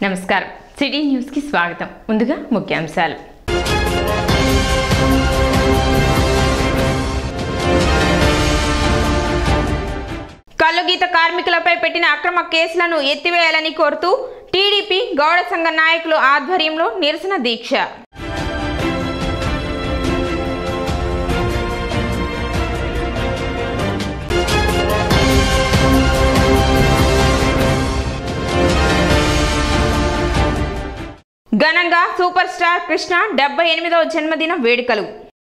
నమస్కారం సిటీ న్యూస్కి స్వాగతం ముందుగా ముఖ్యాంశాలు కల్లుగీత కార్మికులపై పెట్టిన అక్రమ కేసులను ఎత్తివేయాలని కోరుతూ టీడీపీ గౌడ సంఘ నాయకులు ఆధ్వర్యంలో నిరసన దీక్ష ఘనంగా సూపర్ స్టార్ కృష్ణ డెబ్బై ఎనిమిదవ జన్మదిన వేడుకలు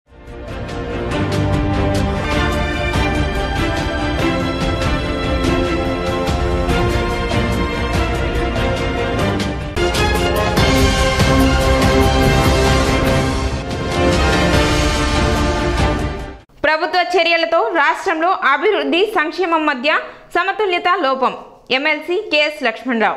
ప్రభుత్వ చర్యలతో రాష్ట్రంలో అభివృద్ధి సంక్షేమం మధ్య సమతుల్యత లోపం ఎమ్మెల్సీ కెఎస్ లక్ష్మణరావు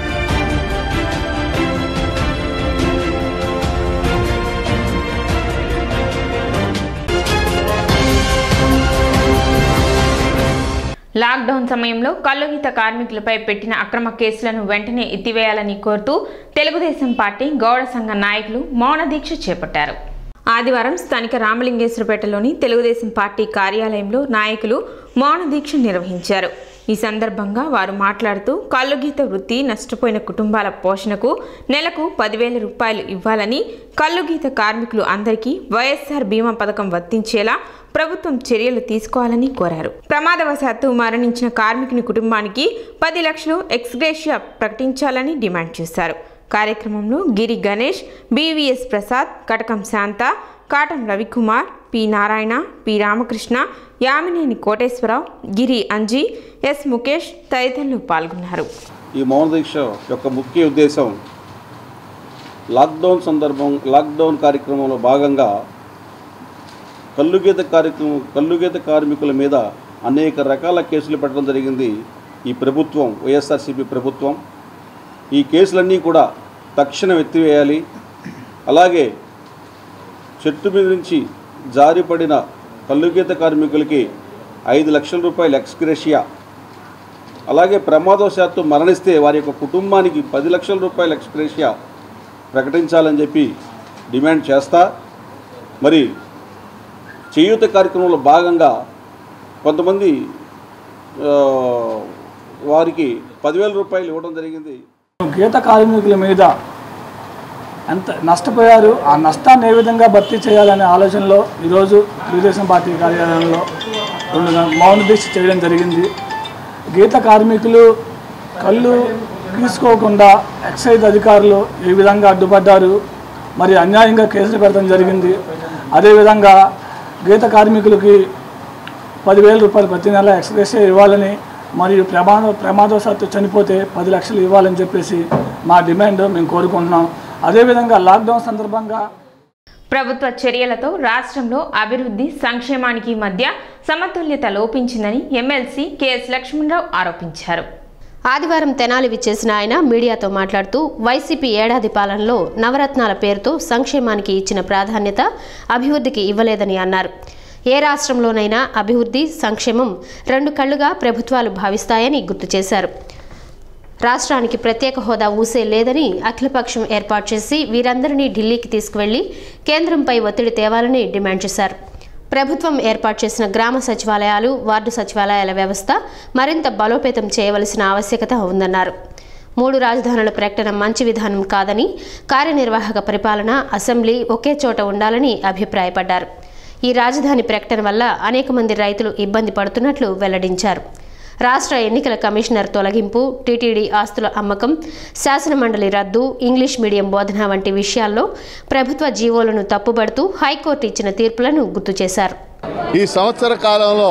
లాక్డౌన్ సమయంలో కల్లుగీత కార్మికులపై పెట్టిన అక్రమ కేసులను వెంటనే ఎత్తివేయాలని కోరుతూ తెలుగుదేశం పార్టీ గౌడ సంఘ నాయకులు మౌన దీక్ష చేపట్టారు ఆదివారం స్థానిక రామలింగేశ్వరపేటలోని తెలుగుదేశం పార్టీ కార్యాలయంలో నాయకులు మౌన దీక్ష నిర్వహించారు ఈ సందర్భంగా వారు మాట్లాడుతూ కల్లుగీత వృత్తి నష్టపోయిన కుటుంబాల పోషణకు నెలకు పదివేల రూపాయలు ఇవ్వాలని కల్లుగీత కార్మికులు అందరికీ వైఎస్ఆర్ బీమా పథకం వర్తించేలా ప్రభుత్వం చర్యలు తీసుకోవాలని కోరారు ప్రమాదవశాత్తు మరణించిన కార్మికుని కుటుంబానికి పది లక్షలు ఎక్స్గ్రేషియా ప్రకటించాలని డిమాండ్ చేశారు కార్యక్రమంలో Giri Ganesh B V S Prasad Katakam Shanta Katam Ravikumar P Narayana P Ramakrishna Yamineni Koteswararao Giri Anji S Mukesh తదితరులు పాల్గొన్నారు ఈ మౌన దీక్ష యొక్క ముఖ్య ఉద్దేశం లాక్డౌన్ సందర్భం లాక్డౌన్ కార్యక్రమంలో భాగంగా కల్లుగీత కార్యక్రమం కల్లుగీత కార్మికుల మీద అనేక రకాల కేసులు పెట్టడం జరిగింది ఈ ప్రభుత్వం వైఎస్ఆర్సీపీ ప్రభుత్వం ఈ కేసులన్నీ కూడా తక్షణం ఎత్తివేయాలి అలాగే చెట్టు మీద నుంచి జారిపడిన కల్లుగీత కార్మికులకి ఐదు లక్షల రూపాయల ఎక్స్గ్రేషియా అలాగే ప్రమాదవశాత్తు మరణిస్తే వారి యొక్క కుటుంబానికి పది లక్షల రూపాయల ఎక్స్గ్రేషియా ప్రకటించాలని చెప్పి డిమాండ్ చేస్తా మరి చేయూత కార్యక్రమంలో భాగంగా కొంతమంది ఆ, వారికి పదివేల రూపాయలు ఇవ్వడం జరిగింది గీత కార్మికుల మీద ఎంత నష్టపోయారు ఆ నష్టాన్ని ఏ విధంగా భర్తీ చేయాలనే ఆలోచనలో ఈరోజు తెలుగుదేశం పార్టీ కార్యాలయంలో రెండు గం- మౌన దీక్ష చేయడం జరిగింది గీత కార్మికులు కళ్ళు తీసుకోకుండా ఎక్సైజ్ అధికారులు ఏ విధంగా అడ్డుపడ్డారు మరి అన్యాయంగా కేసులు పెట్టడం జరిగింది అదేవిధంగా గీత కార్మికులకి పదివేల రూపాయలు ప్రతి నెల ఎక్స్ప్రెస్ ఇవ్వాలని మరియు ప్రమాద ప్రమాదవశాత్తు చనిపోతే పది లక్షలు ఇవ్వాలని చెప్పేసి మా డిమాండ్ మేము కోరుకుంటున్నాం అదేవిధంగా లాక్డౌన్ సందర్భంగా ప్రభుత్వ చర్యలతో రాష్ట్రంలో అభివృద్ధి సంక్షేమానికి మధ్య సమతుల్యత లోపించిందని ఎమ్మెల్సీ కెఎస్ లక్ష్మణరావు ఆరోపించారు ఆదివారం తెనాలి విచ్చేసిన ఆయన మీడియాతో మాట్లాడుతూ వైసీపీ ఏడాది పాలనలో నవరత్నాల పేరుతో సంక్షేమానికి ఇచ్చిన ప్రాధాన్యత అభివృద్ధికి ఇవ్వలేదని అన్నారు ఏ రాష్ట్రంలోనైనా అభివృద్ధి సంక్షేమం రెండు కళ్లుగా ప్రభుత్వాలు భావిస్తాయని గుర్తు చేశారు రాష్ట్రానికి ప్రత్యేక హోదా ఊసే లేదని అఖిలపక్షం ఏర్పాటు చేసి వీరందరినీ ఢిల్లీకి తీసుకువెళ్లి కేంద్రంపై ఒత్తిడి తేవాలని డిమాండ్ చేశారు ప్రభుత్వం ఏర్పాటు చేసిన గ్రామ సచివాలయాలు వార్డు సచివాలయాల వ్యవస్థ మరింత బలోపేతం చేయవలసిన ఆవశ్యకత ఉందన్నారు మూడు రాజధానుల ప్రకటన మంచి విధానం కాదని కార్యనిర్వాహక పరిపాలన అసెంబ్లీ ఒకే చోట ఉండాలని అభిప్రాయపడ్డారు ఈ రాజధాని ప్రకటన వల్ల అనేక మంది రైతులు ఇబ్బంది పడుతున్నట్లు వెల్లడించారు రాష్ట్ర ఎన్నికల కమిషనర్ తొలగింపు టీటీడీ ఆస్తుల అమ్మకం శాసనమండలి రద్దు ఇంగ్లీష్ మీడియం బోధన వంటి విషయాల్లో ప్రభుత్వ జీవోలను తప్పుబడుతూ హైకోర్టు ఇచ్చిన తీర్పులను గుర్తు చేశారు ఈ సంవత్సర కాలంలో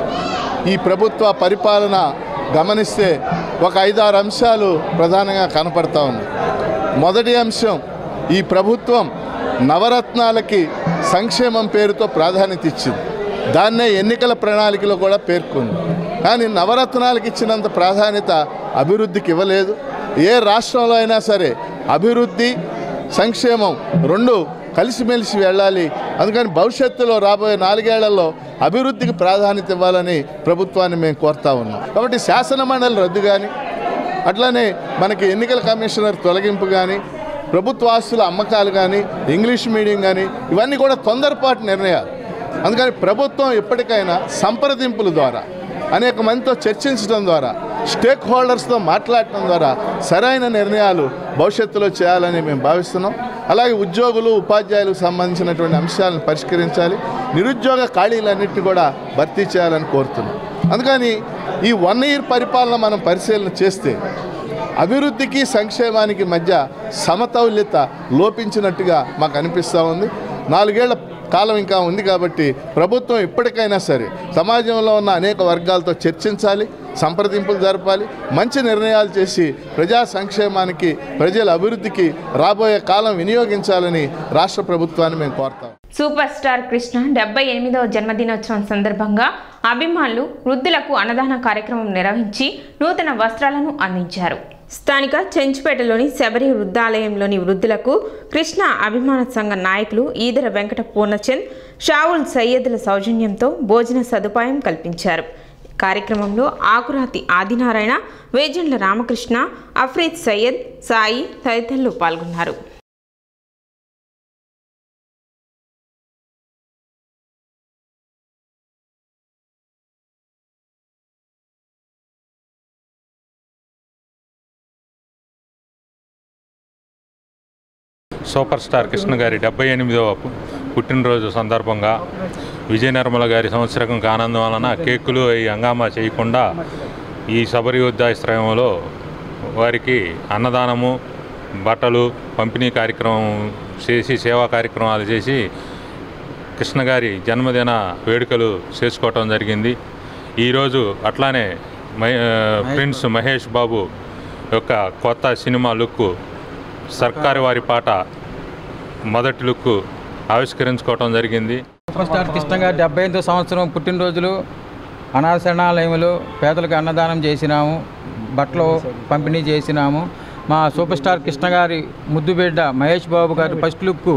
ఈ ప్రభుత్వ పరిపాలన గమనిస్తే ఒక ఐదారు అంశాలు ప్రధానంగా కనపడతా ఉన్నాయి మొదటి అంశం ఈ ప్రభుత్వం నవరత్నాలకి సంక్షేమం పేరుతో ప్రాధాన్యత ఇచ్చింది దాన్నే ఎన్నికల ప్రణాళికలో కూడా పేర్కొంది కానీ నవరత్నాలకు ఇచ్చినంత ప్రాధాన్యత అభివృద్ధికి ఇవ్వలేదు ఏ రాష్ట్రంలో అయినా సరే అభివృద్ధి సంక్షేమం రెండు కలిసిమెలిసి వెళ్ళాలి అందుకని భవిష్యత్తులో రాబోయే నాలుగేళ్లలో అభివృద్ధికి ప్రాధాన్యత ఇవ్వాలని ప్రభుత్వాన్ని మేము కోరుతా ఉన్నాం కాబట్టి శాసన మండలి రద్దు కానీ అట్లానే మనకి ఎన్నికల కమిషనర్ తొలగింపు కానీ ప్రభుత్వ ఆస్తుల అమ్మకాలు కానీ ఇంగ్లీష్ మీడియం కానీ ఇవన్నీ కూడా తొందరపాటు నిర్ణయాలు అందుకని ప్రభుత్వం ఎప్పటికైనా సంప్రదింపుల ద్వారా అనేక మందితో చర్చించడం ద్వారా స్టేక్ హోల్డర్స్తో మాట్లాడటం ద్వారా సరైన నిర్ణయాలు భవిష్యత్తులో చేయాలని మేము భావిస్తున్నాం అలాగే ఉద్యోగులు ఉపాధ్యాయులకు సంబంధించినటువంటి అంశాలను పరిష్కరించాలి నిరుద్యోగ ఖాళీలన్నింటినీ కూడా భర్తీ చేయాలని కోరుతున్నాం అందుకని ఈ వన్ ఇయర్ పరిపాలన మనం పరిశీలన చేస్తే అభివృద్ధికి సంక్షేమానికి మధ్య సమతౌల్యత లోపించినట్టుగా మాకు అనిపిస్తూ ఉంది నాలుగేళ్ల కాలం ఇంకా ఉంది కాబట్టి ప్రభుత్వం ఎప్పటికైనా సరే సమాజంలో ఉన్న అనేక వర్గాలతో చర్చించాలి సంప్రదింపులు జరపాలి మంచి నిర్ణయాలు చేసి ప్రజా సంక్షేమానికి ప్రజల అభివృద్ధికి రాబోయే కాలం వినియోగించాలని రాష్ట్ర ప్రభుత్వాన్ని మేము కోరుతాం సూపర్ స్టార్ కృష్ణ డెబ్బై ఎనిమిదవ జన్మదినోత్సవం సందర్భంగా అభిమానులు వృద్ధులకు అన్నదాన కార్యక్రమం నిర్వహించి నూతన వస్త్రాలను అందించారు స్థానిక చెంచుపేటలోని శబరి వృద్ధాలయంలోని వృద్ధులకు కృష్ణ అభిమాన సంఘ నాయకులు ఈదర వెంకట పూర్ణచంద్ షావుల్ సయ్యద్ల సౌజన్యంతో భోజన సదుపాయం కల్పించారు కార్యక్రమంలో ఆకురాతి ఆదినారాయణ వేజండ్ల రామకృష్ణ అఫ్రీద్ సయ్యద్ సాయి తదితరులు పాల్గొన్నారు సూపర్ స్టార్ కృష్ణ గారి డెబ్బై ఎనిమిదవ పు- పుట్టినరోజు సందర్భంగా విజయ నిర్మల గారి సంవత్సరకం కానందం వలన కేకులు ఈ హంగామా చేయకుండా ఈ శబరి ఉద్యాశ్రయంలో వారికి అన్నదానము బట్టలు పంపిణీ కార్యక్రమం చేసి సేవా కార్యక్రమాలు చేసి కృష్ణ గారి జన్మదిన వేడుకలు చేసుకోవటం జరిగింది ఈరోజు అట్లానే మహే ప్రిన్స్ మహేష్ బాబు యొక్క కొత్త సినిమా లుక్ సర్కారు వారి పాట మొదటి లుక్ ఆవిష్కరించుకోవటం జరిగింది సూపర్ స్టార్ కృష్ణ గారి డెబ్బై ఎనిమిదో సంవత్సరం పుట్టినరోజులు అనాథ శరణాలయములు పేదలకు అన్నదానం చేసినాము బట్టలు పంపిణీ చేసినాము మా సూపర్ స్టార్ కృష్ణ గారి ముద్దు బిడ్డ మహేష్ బాబు గారి ఫస్ట్ లుక్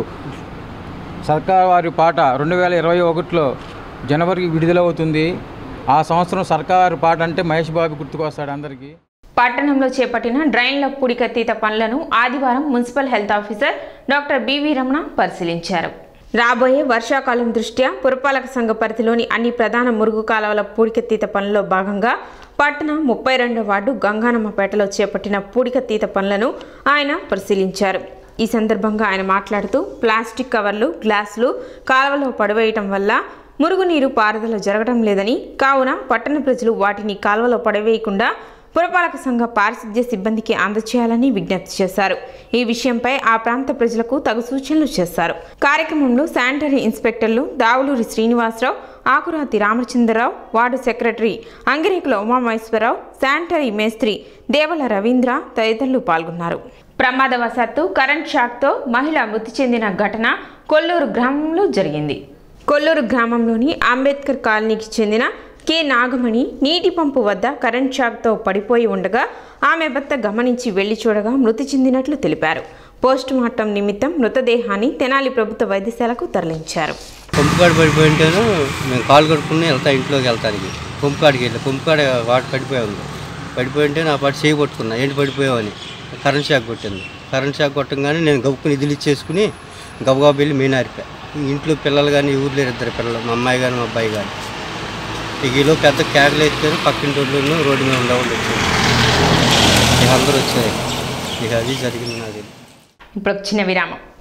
సర్కార్ వారి పాట రెండు వేల ఇరవై ఒకటిలో జనవరికి విడుదలవుతుంది ఆ సంవత్సరం సర్కారు పాట అంటే మహేష్ బాబు గుర్తుకొస్తాడు అందరికీ పట్టణంలో చేపట్టిన డ్రైన్ల పూడికతీత పనులను ఆదివారం municipal health officer doctor B V Ramana పరిశీలించారు రాబోయే వర్షాకాలం దృష్ట్యా పురపాలక సంఘ పరిధిలోని అన్ని ప్రధాన మురుగు కాలువల పూడికతీత పనుల్లో భాగంగా పట్టణ ముప్పై రెండో వార్డు గంగానమ్మపేటలో చేపట్టిన పూడికతీత పనులను ఆయన పరిశీలించారు ఈ సందర్భంగా ఆయన మాట్లాడుతూ ప్లాస్టిక్ కవర్లు గ్లాసులు కాలువలో పడవేయటం వల్ల మురుగునీరు పారుదల జరగడం లేదని కావున పట్టణ ప్రజలు వాటిని కాలువలో పడవేయకుండా పురపాలక సంఘ పారిశుద్ధ్య సిబ్బందికి అందచేయాలని విజ్ఞప్తి చేశారు ఈ విషయంపై ఆ ప్రాంత ప్రజలకు తగు సూచనలు చేశారు కార్యక్రమంలో శానిటరీ ఇన్స్పెక్టర్లు Davuluri Srinivasarao Akurathi Ramachandrarao ward secretary Angirekula Umamaheswararao sanitary మేస్త్రి దేవల రవీంద్ర తదితరులు పాల్గొన్నారు ప్రమాదవశాత్తు కరెంట్ షాక్తో మహిళ మృతి చెందిన ఘటన కొల్లూరు గ్రామంలో జరిగింది కొల్లూరు గ్రామంలోని అంబేద్కర్ కాలనీకి చెందిన కె నాగమణి నీటి పంపు వద్ద కరెంట్ షాక్తో పడిపోయి ఉండగా ఆమె భర్త గమనించి వెళ్లి చూడగా మృతి చెందినట్లు తెలిపారు పోస్ట్ మార్టం నిమిత్తం మృతదేహాన్ని తెనాలి ప్రభుత్వ వైద్యశాలకు తరలించారు పంపు కాడ పడిపోయింటేను మేము కాలు కడుక్కుని వెళ్తా ఇంట్లోకి వెళ్తానికి పంపు కాడికి వెళ్ళి పంపు కాడ వాటి పడిపోయి ఉంది పడిపోయింటే నా పాటు చేయి పట్టుకున్నా ఏంటి పడిపోయావని కరెంట్ షాక్ కొట్టింది కరెంట్ షాక్ కొట్టంగానే నేను గబుక్కుని ఇదిలు ఇచ్చేసుకుని గబగబా వెళ్ళి మీనారిపా ఇంట్లో పిల్లలు కానీ ఊరు లేరు ఇద్దరు పిల్లలు మా అమ్మాయి కానీ మా అబ్బాయి కానీ ఇక ఈలో పెద్ద క్యాగలు ఎత్తారు పక్కింటి వాళ్ళు రోడ్డు మీద ఉండేవాళ్ళు వచ్చారు ఇక అందరూ వచ్చారు ఇక అది జరిగింది నాది ఇప్పుడు ఒక చిన్న విరామం